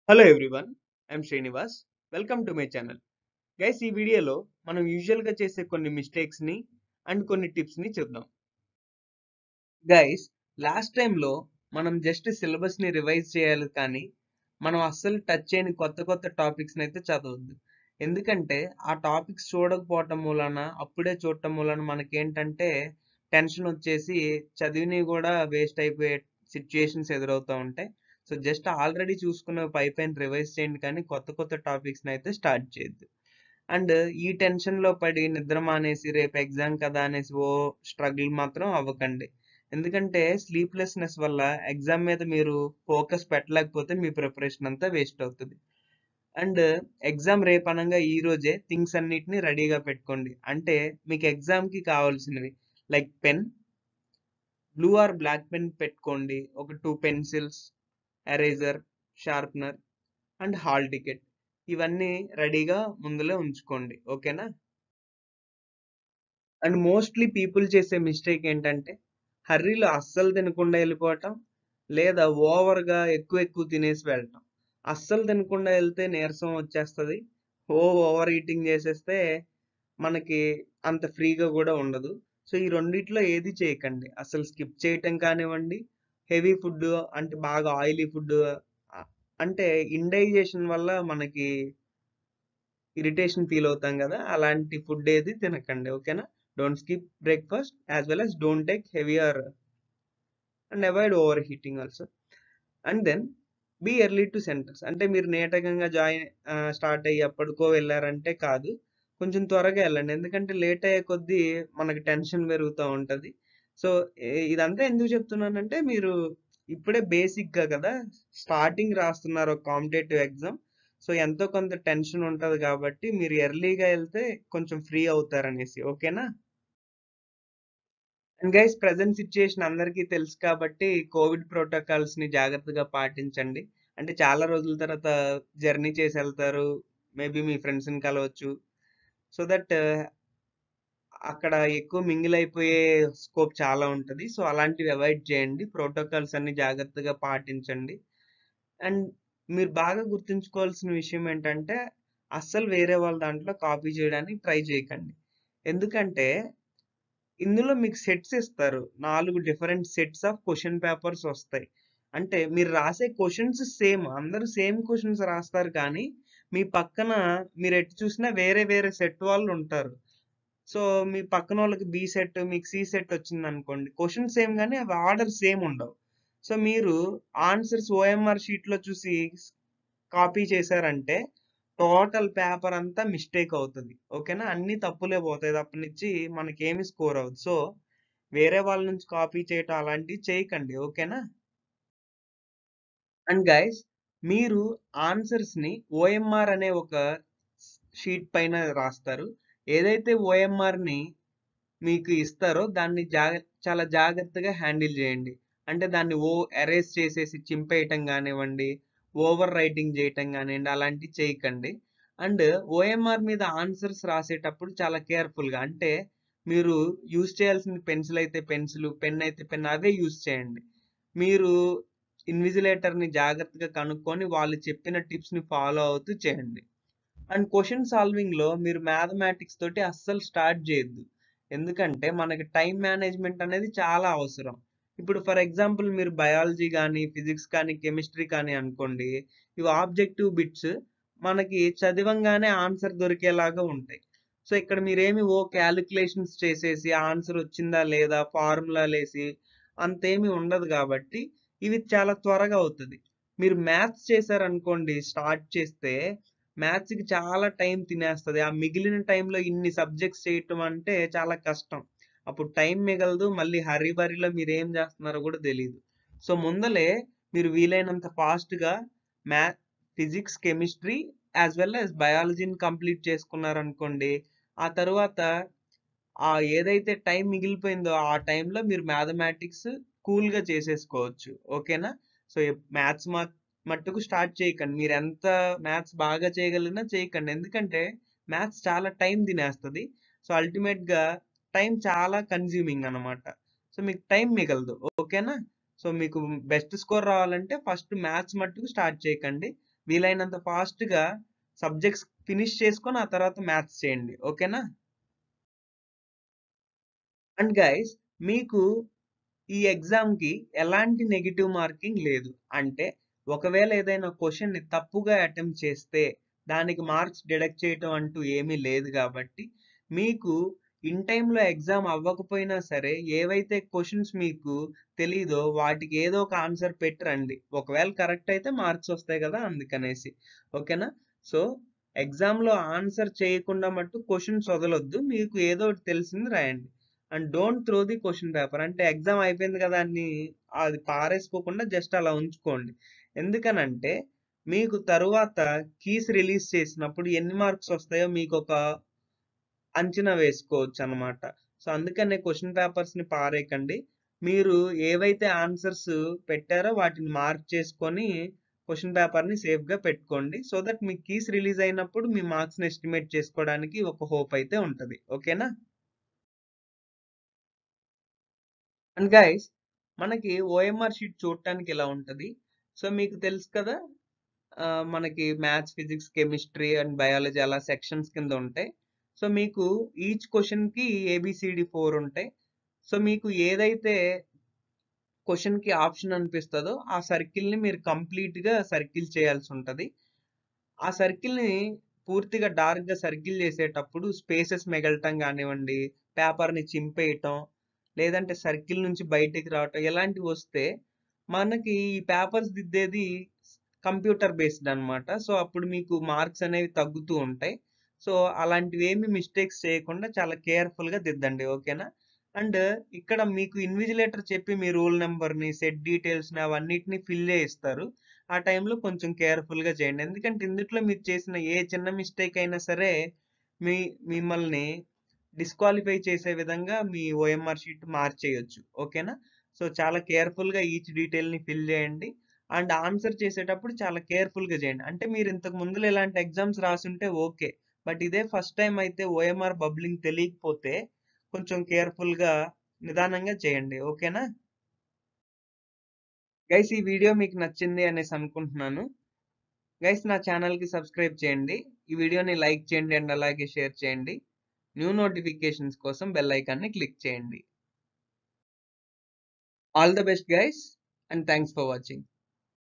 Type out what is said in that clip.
Hello everyone I'm Srinivas welcome to my channel guys ఈ వీడియోలో మనం యూజువల్గా చేసే కొన్ని మిస్టేక్స్ని అండ్ కొన్ని టిప్స్ని చూద్దాం గైస్ లాస్ట్ టైంలో మనం జస్ట్ సిలబస్ని రివైజ్ చేయాలి కానీ మనం అస్సలు టచ్ చేయని కొత్త కొత్త టాపిక్స్ని అయితే చదవద్దు ఎందుకంటే ఆ టాపిక్స్ చూడకపోవటం మూలన అప్పుడే చూడటం మూలన మనకేంటంటే టెన్షన్ వచ్చేసి చదివినవి కూడా వేస్ట్ అయిపోయే సిచ్యుయేషన్స్ ఎదురవుతూ ఉంటాయి సో జస్ట్ ఆల్రెడీ చూసుకున్న పై పైన రివైజ్ చేయండి కానీ కొత్త కొత్త టాపిక్స్ని అయితే స్టార్ట్ చేయొద్దు అండ్ ఈ టెన్షన్లో పడి నిద్ర మానేసి రేపు ఎగ్జామ్ కదా అనేసి ఓ స్ట్రగుల్ మాత్రం అవ్వకండి ఎందుకంటే స్లీప్లెస్నెస్ వల్ల ఎగ్జామ్ మీద మీరు ఫోకస్ పెట్టలేకపోతే మీ ప్రిపరేషన్ అంతా వేస్ట్ అవుతుంది అండ్ ఎగ్జామ్ రేపు అనగా ఈ రోజే థింగ్స్ అన్నిటిని రెడీగా పెట్టుకోండి అంటే మీకు ఎగ్జామ్కి కావాల్సినవి like pen blue or black pen పెట్టుకోండి ఒక two pencils eraser sharpener and hall ticket ఇవన్నీ రెడీగా ముందులో ఉంచుకోండి ఓకేనా అండ్ మోస్ట్లీ పీపుల్ చేసే మిస్టేక్ ఏంటంటే హర్రీలో అస్సలు తినకుండా వెళ్ళిపోవటం లేదా ఓవర్గా ఎక్కువ ఎక్కువ తినేసి వెళ్ళటం అస్సలు తినకుండా వెళ్తే నీరసం వచ్చేస్తుంది ఓ ఓవర్ ఈటింగ్ చేసేస్తే మనకి అంత ఫ్రీగా కూడా ఉండదు సో ఈ రెండిట్లో ఏది చేయకండి అసలు స్కిప్ చేయటం కానివ్వండి హెవీ ఫుడ్ అంటే బాగా ఆయిలీ ఫుడ్ అంటే ఇండైజేషన్ వల్ల మనకి ఇరిటేషన్ ఫీల్ అవుతాం కదా అలాంటి ఫుడ్ ఏది తినకండి ఓకేనా don't skip breakfast as well as don't take heavier and avoid over heating also and then be early to centres అంటే మీరు నేటకంగా జాయిన్ స్టార్ట్ అయ్యి ఎప్పటికో వెళ్ళారంటే కాదు కొంచెం త్వరగా వెళ్ళండి ఎందుకంటే లేట్ అయ్యే కొద్దీ మనకి టెన్షన్ పెరుగుతూ ఉంటుంది సో ఇదంతా ఎందుకు చెప్తున్నానంటే మీరు ఇప్పుడే బేసిక్గా కదా స్టార్టింగ్ రాస్తున్నారు ఒక కాంపిటేటివ్ ఎగ్జామ్ సో ఎంతో కొంత టెన్షన్ ఉంటుంది కాబట్టి మీరు ఎర్లీగా వెళ్తే కొంచెం ఫ్రీ అవుతారనేసి ఓకేనా అండ్ గైస్ ప్రజెంట్ సిచ్యుయేషన్ అందరికీ తెలుసు కాబట్టి కోవిడ్ ప్రోటోకాల్స్ ని జాగ్రత్తగా పాటించండి అంటే చాలా రోజుల తర్వాత జర్నీ చేసి వెళ్తారు మేబీ మీ ఫ్రెండ్స్ని కలవచ్చు సో దట్ అక్కడ ఎక్కువ మింగిల్ అయిపోయే స్కోప్ చాలా ఉంటుంది సో అలాంటివి అవాయిడ్ చేయండి ప్రోటోకాల్స్ అన్ని జాగ్రత్తగా పాటించండి అండ్ మీరు బాగా గుర్తుంచుకోవాల్సిన విషయం ఏంటంటే అస్సలు వేరే వాళ్ళ దాంట్లో కాపీ చేయడానికి ట్రై చేయకండి ఎందుకంటే ఇందులో మీకు సెట్స్ ఇస్తారు నాలుగు different sets of question papers వస్తాయి అంటే మీరు రాసే క్వశ్చన్స్ సేమ్ అందరూ సేమ్ క్వశ్చన్స్ రాస్తారు కానీ మీ పక్కన మీరు ఎటు చూసినా వేరే వేరే సెట్ వాళ్ళు ఉంటారు సో మీ పక్కన వాళ్ళకి బి సెట్ మీకు సి సెట్ వచ్చింది అనుకోండి క్వశ్చన్ సేమ్ కానీ అవి ఆర్డర్ సేమ్ ఉండవు సో మీరు ఆన్సర్స్ ఓఎంఆర్ షీట్లో చూసి కాపీ చేశారంటే టోటల్ పేపర్ అంతా మిస్టేక్ అవుతుంది ఓకేనా అన్ని తప్పులే పోతాయి తప్పనిచ్చి మనకేమి స్కోర్ అవుతుంది సో వేరే వాళ్ళ నుంచి కాపీ చేయటం అలాంటివి చేయకండి ఓకేనా అండ్ గైస్ మీరు ఆన్సర్స్ని ఓఎంఆర్ అనే ఒక షీట్ పైన రాస్తారు ఏదైతే ఓఎంఆర్ని మీకు ఇస్తారో దాన్ని జాగ చాలా జాగ్రత్తగా హ్యాండిల్ చేయండి అంటే దాన్ని ఓ ఎరేస్ చేసేసి చింపేయటం కానివ్వండి ఓవర్ రైటింగ్ చేయటం కానివ్వండి అలాంటివి చేయకండి అండ్ ఓఎంఆర్ మీద ఆన్సర్స్ రాసేటప్పుడు చాలా కేర్ఫుల్గా అంటే మీరు యూజ్ చేయాల్సిన పెన్సిల్ అయితే పెన్సిల్ పెన్ అయితే పెన్ అవే యూజ్ చేయండి మీరు ఇన్విజిలేటర్ని జాగ్రత్తగా కనుక్కొని వాళ్ళు చెప్పిన టిప్స్ని ఫాలో అవుతూ చేయండి అండ్ క్వశ్చన్ సాల్వింగ్లో మీరు మ్యాథమెటిక్స్ తోటి అస్సలు స్టార్ట్ చేయొద్దు ఎందుకంటే మనకి టైం మేనేజ్మెంట్ అనేది చాలా అవసరం ఇప్పుడు ఫర్ ఎగ్జాంపుల్ మీరు బయాలజీ కానీ ఫిజిక్స్ కానీ కెమిస్ట్రీ కానీ అనుకోండి ఇవి ఆబ్జెక్టివ్ బిట్స్ మనకి చదివంగానే ఆన్సర్ దొరికేలాగా ఉంటాయి సో ఇక్కడ మీరేమి ఓ క్యాలిక్యులేషన్స్ చేసేసి ఆన్సర్ వచ్చిందా లేదా ఫార్ములా లేసి అంతేమి ఉండదు కాబట్టి ఇవి చాలా త్వరగా అవుతుంది మీరు మ్యాథ్స్ చేశారనుకోండి స్టార్ట్ చేస్తే మ్యాథ్స్కి చాలా టైం తినేస్తుంది ఆ మిగిలిన టైంలో ఇన్ని సబ్జెక్ట్స్ చేయటం అంటే చాలా కష్టం అప్పుడు టైం మిగలదు మళ్ళీ హరీ బరీలో మీరు ఏం చేస్తున్నారో కూడా తెలియదు సో ముందలే మీరు వీలైనంత ఫాస్ట్గా math physics chemistry as well as బయాలజీని కంప్లీట్ చేసుకున్నారనుకోండి ఆ తర్వాత ఆ ఏదైతే టైం మిగిలిపోయిందో ఆ టైంలో మీరు మ్యాథమెటిక్స్ కూల్గా చేసేసుకోవచ్చు ఓకేనా సో మ్యాథ్స్ మా మట్టుకు స్టార్ట్ చేయకండి మీరు ఎంత మ్యాథ్స్ బాగా చేయగలిగినా చేయకండి ఎందుకంటే మ్యాథ్స్ చాలా టైం తినేస్తుంది సో అల్టిమేట్గా టైం చాలా కన్జ్యూమింగ్ అనమాట సో మీకు టైం మిగలదు ఓకేనా సో మీకు బెస్ట్ స్కోర్ రావాలంటే ఫస్ట్ మ్యాథ్స్ మట్టుకు స్టార్ట్ చేయకండి వీలైనంత ఫాస్ట్‌గా సబ్జెక్ట్స్ ఫినిష్ చేసుకొని ఆ తర్వాత మ్యాథ్స్ చేయండి. ఓకేనా? అండ్ గైస్ మీకు ఈ ఎగ్జామ్‌కి ఎలాంటి నెగెటివ్ మార్కింగ్ లేదు. అంటే ఒకవేళ ఏదైనా క్వెషన్‌ని తప్పుగా అటెంప్ట్ చేస్తే దానికి మార్క్స్ డిడక్ట్ చేయటం అంటూ ఏమీ లేదు గాబట్టి మీకు ఇన్ టైమ్‌లో ఎగ్జామ్ అవ్వకపోయినా సరే ఏవైతే క్వెషన్స్ మీకు తెలీదో వాటికి ఏదో ఒక ఆన్సర్ పెట్టి రండి. ఒకవేళ కరెక్ట్ అయితే మార్క్స్ వస్తాయి గదా! అందుకనేసి. ఓకేనా? సో, ఎగ్జామ్‌లో ఆన్సర్ చేయకుండా మట్టు క్వెషన్స్ వదలొద్దు. మీకు ఏదో ఒకటి తెలిసింది రాయండి. And don't throw the question paper. అంటే ఎగ్జామ్ అయిపోయింది గదా! అని అది పారేసుకోకుండా జస్ట్ అలా ఉంచుకోండి. ఎందుకనంటే మీకు తరువాత కీస్ రిలీజ్ చేసినప్పుడు ఎన్ని మార్క్స్ వస్తాయో మీకొక అంచనా వేసుకోవచ్చనమాట. సో, అందుకనే క్వెషన్ పేపర్స్‌ని పారేయకండి. మీరు ఏవైతే ఆన్సర్స్ పెట్టారో వాటిని మార్క్ చేసుకొని క్వెషన్ పేపర్‌ని సేఫ్‌గా పెట్టుకోండి. సో దట్ మీకు కీస్ రిలీజ్ అయినప్పుడు మీ మార్క్స్‌ని ఎస్టిమేట్ చేసుకోవడానికి ఒక హోప్ అయితే ఉంటది. ఓకేనా? అండ్ గైస్ మనకి ఓఎంఆర్ షీట్ చూడటానికి ఇలా ఉంటది. సో, మీకు తెలుసు కదా! ఆహ్, మనకి maths, physics, chemistry and biology అలా సెక్షన్స్ కింద ఉంటాయి. సో, మీకు ఈచ్ క్వెషన్‌కి ఏబీసీడీ 4 ఉంటాయి. సో, మీకు ఏదైతే క్వెషన్‌కి ఆప్షన్ అనిపిస్తదో ఆ సర్కిల్‌ని మీరు కంప్లీట్‌గా సర్కిల్ చేయాల్సుంటది. ఆ సర్కిల్‌ని పూర్తిగా డార్క్‌గా సర్కిల్ చేసేటప్పుడు స్పేసెస్ మిగలటం గానివ్వండి, పేపర్‌ని చింపేయటం, లేదంటే సర్కిల్ నుంచి బయటికి రావటం ఇలాంటివొస్తే మనకి ఈ పేపర్స్ దిద్దేది కంప్యూటర్ బేస్డ్ అనమాట. సో, అప్పుడు మీకు మార్క్స్ అనేవి తగ్గుతూ ఉంటాయి. సో, అలాంటివేమి మిస్టేక్స్ చేయకుండా చాలా కేర్‌ఫుల్‌గా దిద్దండి. ఓకేనా? అండ్ ఇక్కడ మీకు ఇన్విజిలేటర్ చెప్పి మీ రూల్ నంబర్‌ని, సెట్ డీటెయిల్స్‌ని అవన్నిటిని ఫిల్ చేయిస్తారు. ఆ టైంలో కొంచెం కేర్‌ఫుల్‌గా చేయండి. ఎందుకంటే ఇందుట్లో మీరు చేసిన ఏ చిన్న మిస్టేక్ అయినా సరే మీ మిమ్మల్ని డిస్‌క్వాలిఫై చేసే విధంగా మీ ఓఎంఆర్ షీట్ మార్చేయొచ్చు. ఓకేనా? సో, చాలా కేర్‌ఫుల్‌గా ఈచ్ డీటెయిల్‌ని ఫిల్ చేయండి. అండ్ ఆన్సర్ చేసేటప్పుడు చాలా కేర్‌ఫుల్‌గా చేయండి. అంటే మీరు ఇంతకు ముందుల ఇలాంటి ఎగ్జామ్స్ రాసుంటే ఓకే. బట్ ఇదే ఫస్ట్ టైమ్ అయితే ఓఎంఆర్ బబ్లింగ్ తెలియకపోతే కొంచెం కేర్‌ఫుల్‌గా నిదానంగా చేయండి. ఓకేనా? గైస్ ఈ వీడియో మీకు నచ్చింది అనేసి అనుకుంటున్నాను. గైస్ నా ఛానెల్‌కి సబ్స్క్రైబ్ చేయండి. ఈ వీడియోని లైక్ చేయండి అండ్ అలాగే షేర్ చేయండి. న్యూ నోటిఫికేషన్స్ కోసం బెల్ ఐకాన్‌ని క్లిక్ చేయండి. All the best guys and thanks for watching.